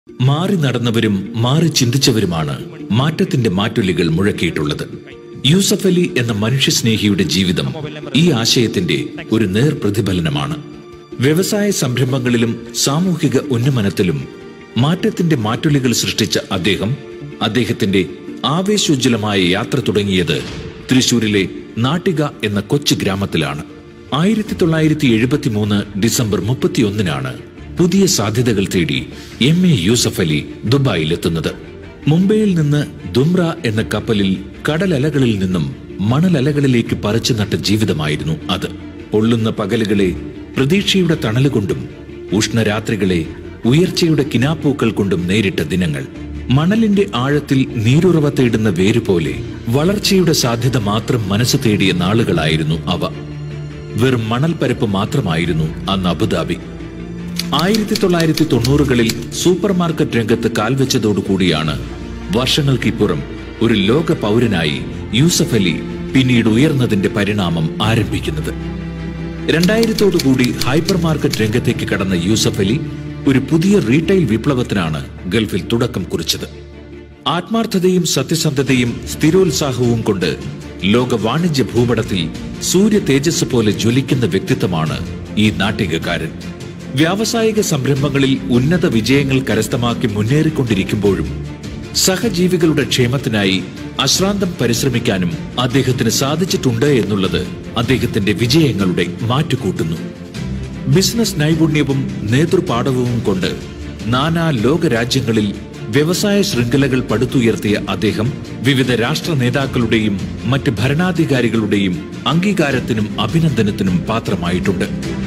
മാറി നടന്നവരും മാറി ചിന്തിച്ചവരുമാണ് മാറ്റത്തിന്റെ മാറ്റൊലികൾ മുഴക്കിയിട്ടുള്ളത് യൂസഫ് അലി എന്ന മനുഷ്യസ്നേഹിയുടെ ജീവിതം ഈ ആശയത്തിന്റെ ഒരു നേർ പ്രതിഫലനമാണ് വ്യവസായ സംരംഭങ്ങളിലും സാമൂഹിക ഉന്നമനത്തിലും മാറ്റത്തിന്റെ മാറ്റൊലികൾ സൃഷ്ടിച്ച അദ്ദേഹം അദ്ദേഹത്തിന്റെ ആവേശോജ്വലമായ യാത്ര തുടങ്ങിയത് തൃശൂരിലെ നാട്ടിക എന്ന കൊച്ചു ഗ്രാമത്തിലാണ് ആയിരത്തി തൊള്ളായിരത്തി എഴുപത്തി മൂന്ന് ഡിസംബർ മുപ്പത്തിയൊന്നിനാണ് പുതിയ സാധ്യതകൾ തേടി എം എ യൂസഫ് അലി ദുബായിലെത്തുന്നത് മുംബൈയിൽ നിന്ന് ദുംറ എന്ന കപ്പലിൽ കടലലകളിൽ നിന്നും മണലലകളിലേക്ക് പറിച്ചു നട്ട ജീവിതമായിരുന്നു അത് പൊള്ളുന്ന പകലുകളെ പ്രതീക്ഷയുടെ തണലുകൊണ്ടും ഉഷ്ണരാത്രികളെ ഉയർച്ചയുടെ കിനാപ്പൂക്കൾ കൊണ്ടും നേരിട്ട ദിനങ്ങൾ മണലിന്റെ ആഴത്തിൽ നീരുറവ തേടുന്ന വേരുപോലെ വളർച്ചയുടെ സാധ്യത മാത്രം മനസ്സ് തേടിയ നാളുകളായിരുന്നു അവ വെറും മണൽപ്പരപ്പ് മാത്രമായിരുന്നു അന്ന് അബുദാബി ആയിരത്തി തൊള്ളായിരത്തി തൊണ്ണൂറുകളിൽ സൂപ്പർ മാർക്കറ്റ് രംഗത്ത് കാൽവെച്ചതോടുകൂടിയാണ് വർഷങ്ങൾക്കിപ്പുറം ഒരു ലോക പൗരനായി യൂസഫ് അലി പിന്നീട് ഉയർന്നതിന്റെ പരിണാമം ആരംഭിക്കുന്നത് രണ്ടായിരത്തോടുകൂടി ഹൈപ്പർ മാർക്കറ്റ് രംഗത്തേക്ക് കടന്ന യൂസഫ് അലി ഒരു പുതിയ റീറ്റെയിൽ വിപ്ലവത്തിനാണ് ഗൾഫിൽ തുടക്കം കുറിച്ചത് ആത്മാർത്ഥതയും സത്യസന്ധതയും സ്ഥിരോത്സാഹവും കൊണ്ട് ലോക വാണിജ്യ ഭൂപടത്തിൽ സൂര്യ തേജസ് പോലെ ജ്വലിക്കുന്ന വ്യക്തിത്വമാണ് ഈ നാട്ടികക്കാരൻ വ്യാവസായിക സംരംഭങ്ങളിൽ ഉന്നത വിജയങ്ങൾ കരസ്ഥമാക്കി മുന്നേറിക്കൊണ്ടിരിക്കുമ്പോഴും സഹജീവികളുടെ ക്ഷേമത്തിനായി അശ്രാന്തം പരിശ്രമിക്കാനും അദ്ദേഹത്തിന് സാധിച്ചിട്ടുണ്ട് എന്നുള്ളത് അദ്ദേഹത്തിന്റെ വിജയങ്ങളുടെ മാറ്റുകൂട്ടുന്നു ബിസിനസ് നൈപുണ്യവും നേതൃപാഠവും കൊണ്ട് നാനാ ലോകരാജ്യങ്ങളിൽ വ്യവസായ ശൃംഖലകൾ പടുത്തുയർത്തിയ അദ്ദേഹം വിവിധ രാഷ്ട്ര നേതാക്കളുടെയും മറ്റ് ഭരണാധികാരികളുടെയും അംഗീകാരത്തിനും അഭിനന്ദനത്തിനും പാത്രമായിട്ടുണ്ട്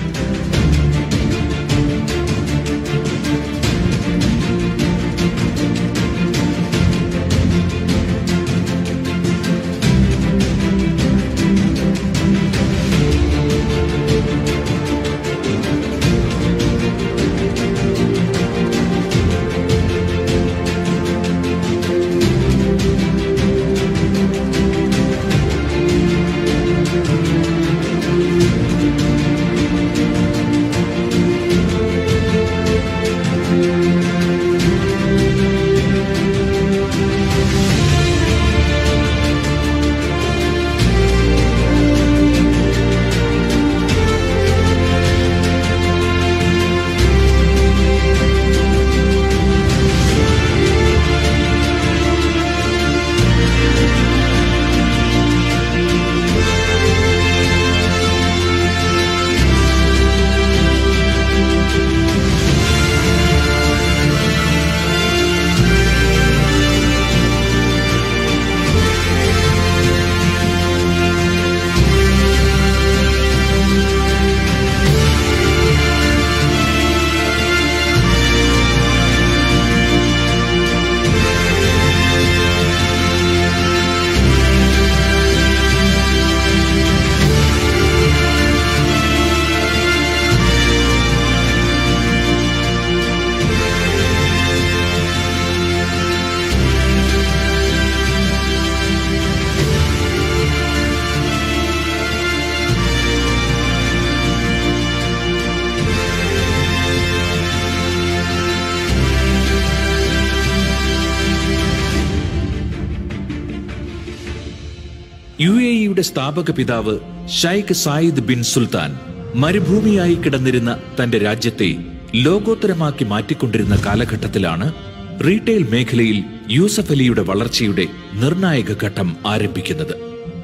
യു എ ഇയുടെ സ്ഥാപക പിതാവ് ഷൈഖ് സായിദ് ബിൻ സുൽത്താൻ മരുഭൂമിയായി കിടന്നിരുന്ന തന്റെ രാജ്യത്തെ ലോകോത്തരമാക്കി മാറ്റിക്കൊണ്ടിരുന്ന കാലഘട്ടത്തിലാണ് റീറ്റെയിൽ മേഖലയിൽ യൂസഫ് അലിയുടെ വളർച്ചയുടെ നിർണായക ഘട്ടം ആരംഭിക്കുന്നത്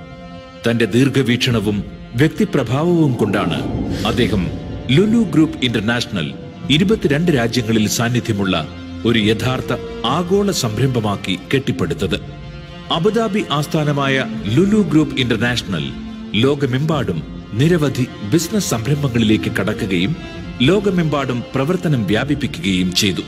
തന്റെ ദീർഘവീക്ഷണവും വ്യക്തിപ്രഭാവവും കൊണ്ടാണ് അദ്ദേഹം ലുലു ഗ്രൂപ്പ് ഇന്റർനാഷണൽ ഇരുപത്തിരണ്ട് രാജ്യങ്ങളിൽ സാന്നിധ്യമുള്ള ഒരു യഥാർത്ഥ ആഗോള സംരംഭമാക്കി കെട്ടിപ്പടുത്തത് അബുദാബി ആസ്ഥാനമായ ലുലു ഗ്രൂപ്പ് ഇന്റർനാഷണൽ ലോകമെമ്പാടും നിരവധി ബിസിനസ് സംരംഭങ്ങളിലേക്ക് കടക്കുകയും ലോകമെമ്പാടും പ്രവർത്തനം വ്യാപിപ്പിക്കുകയും ചെയ്തു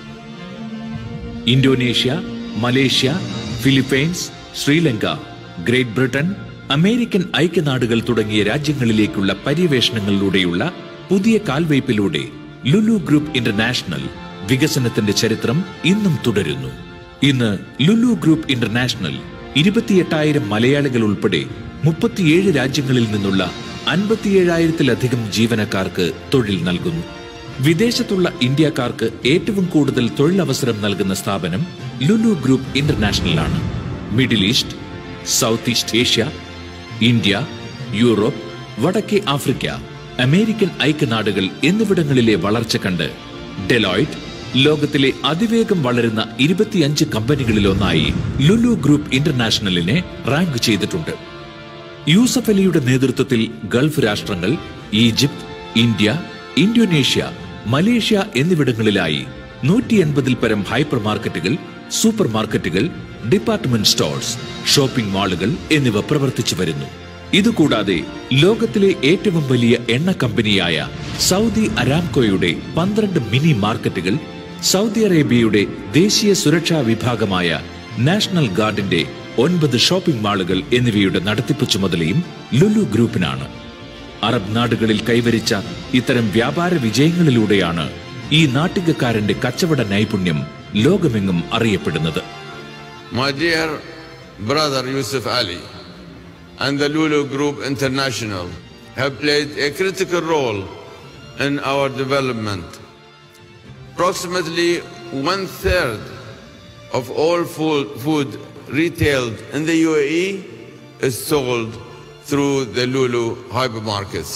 Indonesia Malaysia Philippines Sri Lanka Great Britain American ഐക്യനാടുകൾ തുടങ്ങിയ രാജ്യങ്ങളിലേക്കുള്ള പര്യവേഷണങ്ങളിലൂടെയുള്ള പുതിയ കാൽവയ്പിലൂടെ ലുലു ഗ്രൂപ്പ് ഇന്റർനാഷണൽ വികസനത്തിന്റെ ചരിത്രം ഇന്നും തുടരുന്നു ഇന്ന് ലുലു ഗ്രൂപ്പ് ഇന്റർനാഷണൽ ഇരുപത്തിയെട്ടായിരം മലയാളികൾ ഉൾപ്പെടെ മുപ്പത്തിയേഴ് രാജ്യങ്ങളിൽ നിന്നുള്ള അൻപത്തിയേഴായിരത്തിലധികം ജീവനക്കാർക്ക് തൊഴിൽ നൽകുന്നു വിദേശത്തുള്ള ഇന്ത്യക്കാർക്ക് ഏറ്റവും കൂടുതൽ തൊഴിലവസരം നൽകുന്ന സ്ഥാപനം ലുലു ഗ്രൂപ്പ് ഇന്റർനാഷണൽ ആണ് Middle East South East Asia India Europe വടക്കേ ആഫ്രിക്ക അമേരിക്കൻ ഐക്യനാടുകൾ എന്നിവിടങ്ങളിലെ വളർച്ച കണ്ട് ഡെലോയിറ്റ് ലോകത്തിലെ അതിവേഗം വളരുന്ന ഇരുപത്തിയഞ്ച് കമ്പനികളിലൊന്നായി ലുലു ഗ്രൂപ്പ് ഇന്റർനാഷണലിനെ റാങ്ക് ചെയ്തിട്ടുണ്ട് യൂസഫ് അലിയുടെ നേതൃത്വത്തിൽ ഗൾഫ് രാഷ്ട്രങ്ങൾ ഈജിപ്ത് ഇന്ത്യ ഇന്തോനേഷ്യ മലേഷ്യ എന്നിവിടങ്ങളിലായി നൂറ്റി എൺപതിൽ പരം ഹൈപ്പർ മാർക്കറ്റുകൾ സൂപ്പർ മാർക്കറ്റുകൾ ഡിപ്പാർട്ട്മെന്റ് സ്റ്റോഴ്സ് ഷോപ്പിംഗ് മാളുകൾ എന്നിവ പ്രവർത്തിച്ചു വരുന്നു ഇതുകൂടാതെ ലോകത്തിലെ ഏറ്റവും വലിയ എണ്ണ കമ്പനിയായ സൗദി അരാംകോയുടെ പന്ത്രണ്ട് മിനി മാർക്കറ്റുകൾ സൗദി അറേബ്യയുടെ ദേശീയ സുരക്ഷാ വിഭാഗമായ നാഷണൽ ഗാർഡിന്റെ ഒൻപത് ഷോപ്പിംഗ് മാളുകൾ എന്നിവയുടെ നടത്തിപ്പ് ചുമതലയും ലുലു ഗ്രൂപ്പിനാണ് അറബ് നാടുകളിൽ കൈവരിച്ച ഇത്തരം വ്യാപാര വിജയങ്ങളിലൂടെയാണ് ഈ നാട്ടികക്കാരന്റെ കച്ചവട നൈപുണ്യം ലോകമെങ്ങും അറിയപ്പെടുന്നത് My dear brother Yusuf Ali and the Lulu Group International have played a critical role in our development. Approximately one third of all food, food retailed in the UAE is sold through the Lulu hypermarkets.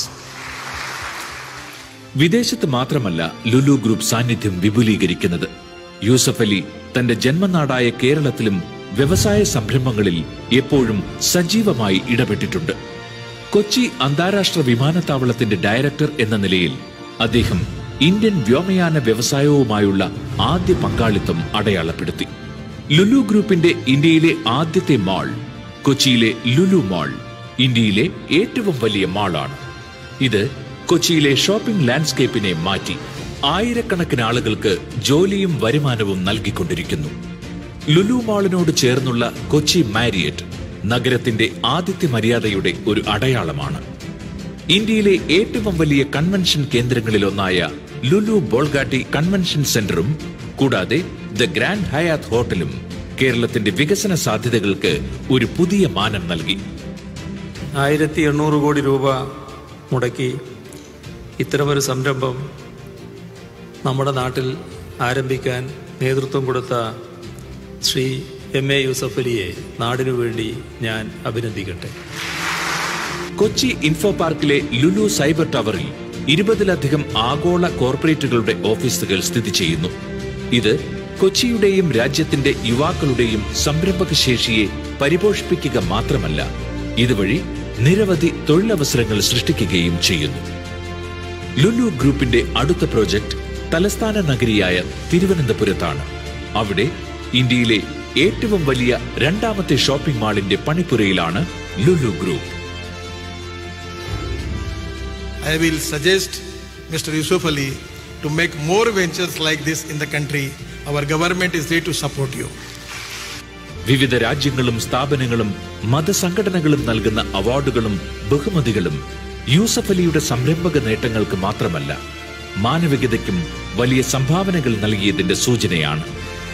വിദേശത്ത് മാത്രമല്ല Lulu group സാന്നിധ്യം വിപുലീകരിക്കുന്നത് യൂസഫ് അലി തന്റെ ജന്മനാടായ കേരളത്തിലും വ്യവസായ സംരംഭങ്ങളിൽ എപ്പോഴും സജീവമായി ഇടപെട്ടിട്ടുണ്ട് കൊച്ചി അന്താരാഷ്ട്ര വിമാനത്താവളത്തിന്റെ ഡയറക്ടർ എന്ന നിലയിൽ അദ്ദേഹം ഇന്ത്യൻ വ്യോമയാന വ്യവസായവുമായുള്ള ആദ്യ പങ്കാളിത്തം അടയാളപ്പെടുത്തി ലുലു ഗ്രൂപ്പിന്റെ ഇന്ത്യയിലെ ആദ്യത്തെ മാൾ കൊച്ചിയിലെ ലുലു മാൾ ഇന്ത്യയിലെ ഏറ്റവും വലിയ മാളാണ് ഇത് കൊച്ചിയിലെ ഷോപ്പിംഗ് ലാൻഡ്സ്കേപ്പിനെ മാറ്റി ആയിരക്കണക്കിന് ആളുകൾക്ക് ജോലിയും വരുമാനവും നൽകിക്കൊണ്ടിരിക്കുന്നു ലുലു മാളിനോട് ചേർന്നുള്ള കൊച്ചി മാരിയറ്റ് നഗരത്തിന്റെ ആതിഥ്യ മര്യാദയുടെ ഒരു അടയാളമാണ് ഇന്ത്യയിലെ ഏറ്റവും വലിയ കൺവെൻഷൻ കേന്ദ്രങ്ങളിലൊന്നായ ലുലു ബോൾഗാട്ടി കൺവെൻഷൻ സെന്ററും കൂടാതെ ദ ഗ്രാൻഡ് ഹയാത്ത് ഹോട്ടലും കേരളത്തിന്റെ വികസന സാധ്യതകൾക്ക് ഒരു പുതിയ മാനം നൽകി ആയിരത്തി എണ്ണൂറ് കോടി രൂപ മുടക്കി ഇത്തരമൊരു സംരംഭം നമ്മുടെ നാട്ടിൽ ആരംഭിക്കാൻ നേതൃത്വം കൊടുത്ത ശ്രീ എം എ യൂസഫ് അലിയെ നാടിനു വേണ്ടി ഞാൻ അഭിനന്ദിക്കട്ടെ കൊച്ചി ഇൻഫോ പാർക്കിലെ ലുലു സൈബർ ടവറിൽ ഇരുപതിലധികം ആഗോള കോർപ്പറേറ്റുകളുടെ ഓഫീസുകൾ സ്ഥിതി ചെയ്യുന്നു ഇത് കൊച്ചിയുടെയും രാജ്യത്തിന്റെ യുവാക്കളുടെയും സംരംഭക ശേഷിയെ പരിപോഷിപ്പിക്കുക മാത്രമല്ല ഇതുവഴി നിരവധി തൊഴിലവസരങ്ങൾ സൃഷ്ടിക്കുകയും ചെയ്യുന്നു ലുലു ഗ്രൂപ്പിന്റെ അടുത്ത പ്രോജക്ട് തലസ്ഥാന നഗരിയായ തിരുവനന്തപുരത്താണ് അവിടെ ഇന്ത്യയിലെ ഏറ്റവും വലിയ രണ്ടാമത്തെ ഷോപ്പിംഗ് മാളിന്റെ പണിപ്പുരയിലാണ് Lulu group I will suggest Mr. Yusuf Ali to make more ventures like this in the country. Our government is there to support you. വിവിധ രാജ്യങ്ങളും സ്ഥാപനങ്ങളും മതസംഘടനകളും നൽകുന്ന അവാർഡുകളും ബഹുമതികളും യൂസഫ് അലിയുടെ സംരംഭക നേട്ടങ്ങൾക്ക് മാത്രമല്ല മാനവികതയ്ക്കും വലിയ സംഭാവനകൾ നൽകിയതിന്റെ സൂചനയാണ്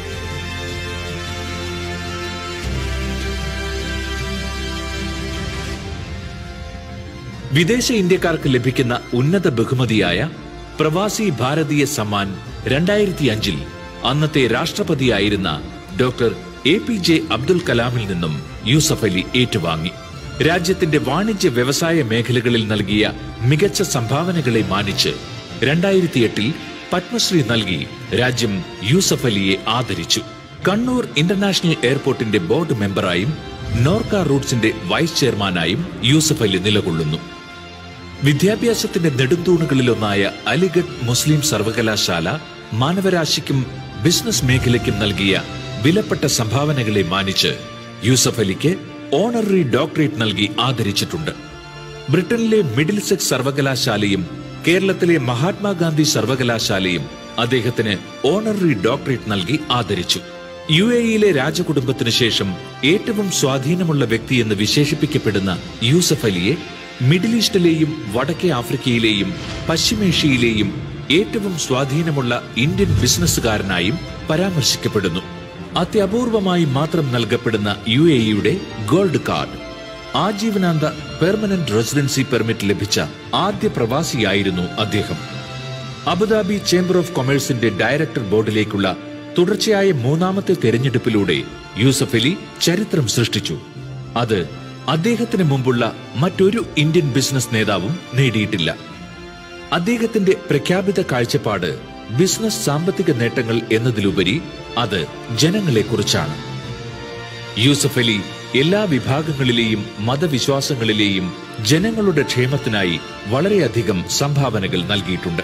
വിദേശ ഇന്ത്യക്കാർക്ക് ലഭിക്കുന്ന ഉന്നത ബഹുമതിയായ പ്രവാസി ഭാരതീയ സമ്മാൻ രണ്ടായിരത്തി അഞ്ചിൽ അന്നത്തെ രാഷ്ട്രപതിയായിരുന്ന doctor A P J Abdul കലാമിൽ നിന്നും യൂസഫ് അലി ഏറ്റുവാങ്ങി രാജ്യത്തിന്റെ വാണിജ്യ വ്യവസായ മേഖലകളിൽ നൽകിയ മികച്ച സംഭാവനകളെ മാനിച്ച് രണ്ടായിരത്തി എട്ടിൽ പത്മശ്രീ നൽകി രാജ്യം യൂസഫ് അലിയെ ആദരിച്ചു കണ്ണൂർ ഇന്റർനാഷണൽ എയർപോർട്ടിന്റെ ബോർഡ് മെമ്പറായും നോർക്ക റൂട്ട്സിന്റെ വൈസ് ചെയർമാനായും യൂസഫ് അലി നിലകൊള്ളുന്നു വിദ്യാഭ്യാസത്തിന്റെ നെടുന്തൂണുകളിലൊന്നായ അലിഗഡ് മുസ്ലിം സർവകലാശാല മാനവരാശിക്കും ബിസിനസ് മേഖലയ്ക്കും നൽകിയ വിലപ്പെട്ട സംഭാവനകളെ മാനിച്ച് യൂസഫ് അലിക്ക് ഓണററി ഡോക്ടറേറ്റ് നൽകി ആദരിച്ചിട്ടുണ്ട് ബ്രിട്ടനിലെ മിഡിൽ സെക്സ് സർവകലാശാലയും കേരളത്തിലെ മഹാത്മാഗാന്ധി സർവകലാശാലയും അദ്ദേഹത്തിന് ഓണററി ഡോക്ടറേറ്റ് നൽകി ആദരിച്ചു യു എയിലെ രാജകുടുംബത്തിനു ശേഷം ഏറ്റവും സ്വാധീനമുള്ള വ്യക്തിയെന്ന് വിശേഷിപ്പിക്കപ്പെടുന്ന യൂസഫ് അലിയെ മിഡിൽ ഈസ്റ്റിലെയും വടക്കേ ആഫ്രിക്കയിലെയും പശ്ചിമേഷ്യയിലെയും ഏറ്റവും സ്വാധീനമുള്ള ഇന്ത്യൻ ബിസിനസ്സുകാരനായും പരാമർശിക്കപ്പെടുന്നു അത്യപൂർവമായി മാത്രം നൽകപ്പെടുന്ന യു എയുടെ ഗോൾഡ് കാർഡ് ആജീവനാന്ത പെർമനന്റ് റെസിഡൻസി പെർമിറ്റ് ലഭിച്ച ആദ്യ പ്രവാസിയായിരുന്നു അദ്ദേഹം അബുദാബി ചേംബർ ഓഫ് കൊമേഴ്സിന്റെ ഡയറക്ടർ ബോർഡിലേക്കുള്ള തുടർച്ചയായ മൂന്നാമത്തെ തെരഞ്ഞെടുപ്പിലൂടെ യൂസഫ് അലി ചരിത്രം സൃഷ്ടിച്ചു അത് അദ്ദേഹത്തിന് മുമ്പുള്ള മറ്റൊരു ഇന്ത്യൻ ബിസിനസ് നേതാവും നേടിയിട്ടില്ല അദ്ദേഹത്തിന്റെ പ്രഖ്യാപിത കാഴ്ചപ്പാട് ബിസിനസ് സാമ്പത്തിക നേട്ടങ്ങൾ എന്നതിലുപരി അത് ജനങ്ങളെക്കുറിച്ചാണ് യൂസഫ് അലി എല്ലാ വിഭാഗങ്ങളിലെയും മതവിശ്വാസങ്ങളിലെയും ജനങ്ങളുടെ ക്ഷേമത്തിനായി വളരെയധികം സംഭാവനകൾ നൽകിയിട്ടുണ്ട്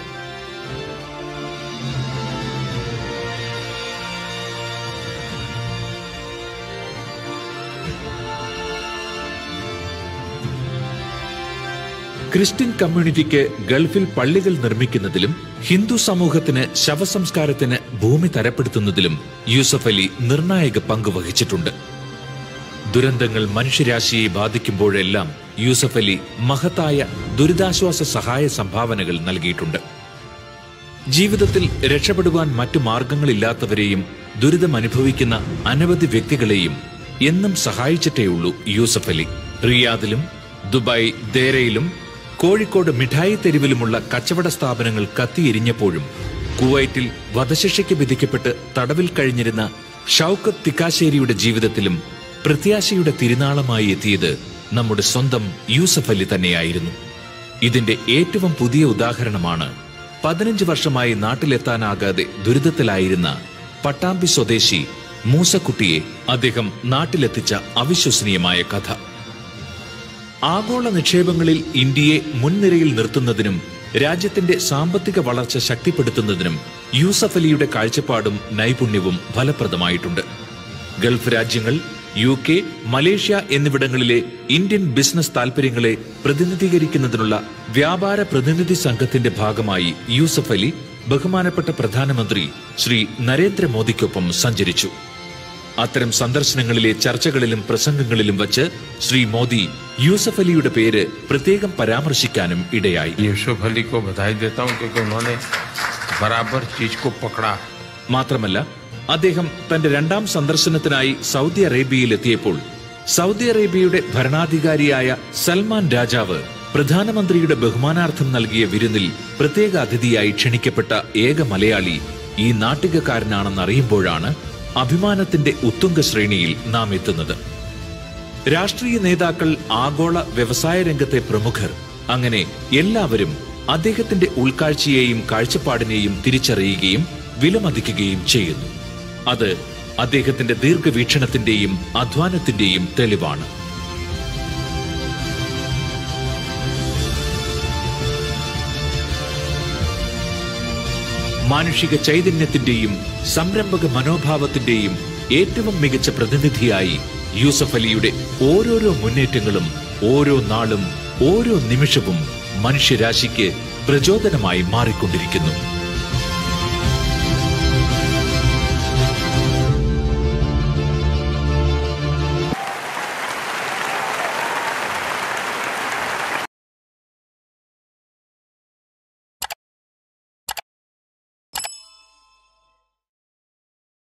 ക്രിസ്ത്യൻ കമ്മ്യൂണിറ്റിക്ക് ഗൾഫിൽ പള്ളികൾ നിർമ്മിക്കുന്നതിലും ഹിന്ദു സമൂഹത്തിന് ശവസംസ്കാരത്തിന് ഭൂമി തരപ്പെടുത്തുന്നതിലും യൂസഫ് അലി നിർണായക പങ്ക് വഹിച്ചിട്ടുണ്ട് ദുരന്തങ്ങൾ മനുഷ്യരാശിയെ ബാധിക്കുമ്പോഴെല്ലാം യൂസഫ് അലി മഹത്തായ ദുരിതാശ്വാസ സഹായ സംഭാവനകൾ നൽകിയിട്ടുണ്ട് ജീവിതത്തിൽ രക്ഷപ്പെടുവാൻ മറ്റു മാർഗങ്ങളില്ലാത്തവരെയും ദുരിതം അനുഭവിക്കുന്ന അനവധി വ്യക്തികളെയും എന്നും സഹായിച്ചിട്ടേയുള്ളൂ യൂസഫ് അലി റിയാദിലും ദുബായ് ദേരയിലും കോഴിക്കോട് മിഠായി തെരുവിലുമുള്ള കച്ചവട സ്ഥാപനങ്ങൾ കത്തിയെരിഞ്ഞപ്പോഴും കുവൈറ്റിൽ വധശിക്ഷയ്ക്ക് വിധിക്കപ്പെട്ട് തടവിൽ കഴിഞ്ഞിരുന്ന ഷൌക്കത്ത് തിക്കാശ്ശേരിയുടെ ജീവിതത്തിലും പ്രത്യാശയുടെ തിരുനാളമായി എത്തിയത് നമ്മുടെ സ്വന്തം യൂസഫ് അലി തന്നെയായിരുന്നു ഇതിന്റെ ഏറ്റവും പുതിയ ഉദാഹരണമാണ് പതിനഞ്ച് വർഷമായി നാട്ടിലെത്താനാകാതെ ദുരിതത്തിലായിരുന്ന പട്ടാമ്പി സ്വദേശി മൂസക്കുട്ടിയെ അദ്ദേഹം നാട്ടിലെത്തിച്ച അവിശ്വസനീയമായ കഥ ആഗോള നിക്ഷേപങ്ങളിൽ ഇന്ത്യയെ മുൻനിരയിൽ നിർത്തുന്നതിനും രാജ്യത്തിന്റെ സാമ്പത്തിക വളർച്ച ശക്തിപ്പെടുത്തുന്നതിനും യൂസഫ് അലിയുടെ കാഴ്ചപ്പാടും നൈപുണ്യവും ഫലപ്രദമായിട്ടുണ്ട് ഗൾഫ് രാജ്യങ്ങൾ യു കെ മലേഷ്യ എന്നിവിടങ്ങളിലെ ഇന്ത്യൻ ബിസിനസ് താൽപര്യങ്ങളെ പ്രതിനിധീകരിക്കുന്നതിനുള്ള വ്യാപാര പ്രതിനിധി സംഘത്തിന്റെ ഭാഗമായി യൂസഫ് അലി ബഹുമാനപ്പെട്ട പ്രധാനമന്ത്രി ശ്രീ നരേന്ദ്രമോദിക്കൊപ്പം സഞ്ചരിച്ചു അത്തരം സന്ദർശനങ്ങളിലെ ചർച്ചകളിലും പ്രസംഗങ്ങളിലും വച്ച് ശ്രീ മോദി യൂസഫ് അലിയുടെ പേര് പ്രത്യേകം പരാമർശിക്കാനും ഇടയായി यूसुफ अली को बधाई देता हूं क्योंकि उन्होंने बराबर चीज को पकड़ा മാത്രമല്ല അദ്ദേഹം തന്റെ രണ്ടാം സന്ദർശനത്തിനായി സൗദി അറേബ്യയിൽ എത്തിയപ്പോൾ സൗദി അറേബ്യയുടെ ഭരണാധികാരിയായ സൽമാൻ രാജാവ് പ്രധാനമന്ത്രിയുടെ ബഹുമാനാർത്ഥം നൽകിയ വിരുന്നിൽ പ്രത്യേക അതിഥിയായി ക്ഷണിക്കപ്പെട്ട ഏക മലയാളി ഈ നാട്ടികക്കാരനാണെന്നറിയുമ്പോഴാണ് അഭിമാനത്തിന്റെ ഉത്തുംഗ ശ്രേണിയിൽ നാം എത്തുന്നത് രാഷ്ട്രീയ നേതാക്കൾ ആഗോള വ്യവസായ രംഗത്തെ പ്രമുഖർ അങ്ങനെ എല്ലാവരും അദ്ദേഹത്തിന്റെ ഉൾക്കാഴ്ചയെയും കാഴ്ചപ്പാടിനെയും തിരിച്ചറിയുകയും വിലമതിക്കുകയും ചെയ്യുന്നു അത് അദ്ദേഹത്തിന്റെ ദീർഘവീക്ഷണത്തിന്റെയും അധ്വാനത്തിന്റെയും തെളിവാണ് മാനുഷിക ചൈതന്യത്തിന്റെയും സംരംഭക മനോഭാവത്തിന്റെയും ഏറ്റവും മികച്ച പ്രതിനിധിയായി യൂസഫ് അലിയുടെ ഓരോരോ മുന്നേറ്റങ്ങളും ഓരോ നാളും ഓരോ നിമിഷവും മനുഷ്യരാശിക്ക് പ്രചോദനമായി മാറിക്കൊണ്ടിരിക്കുന്നു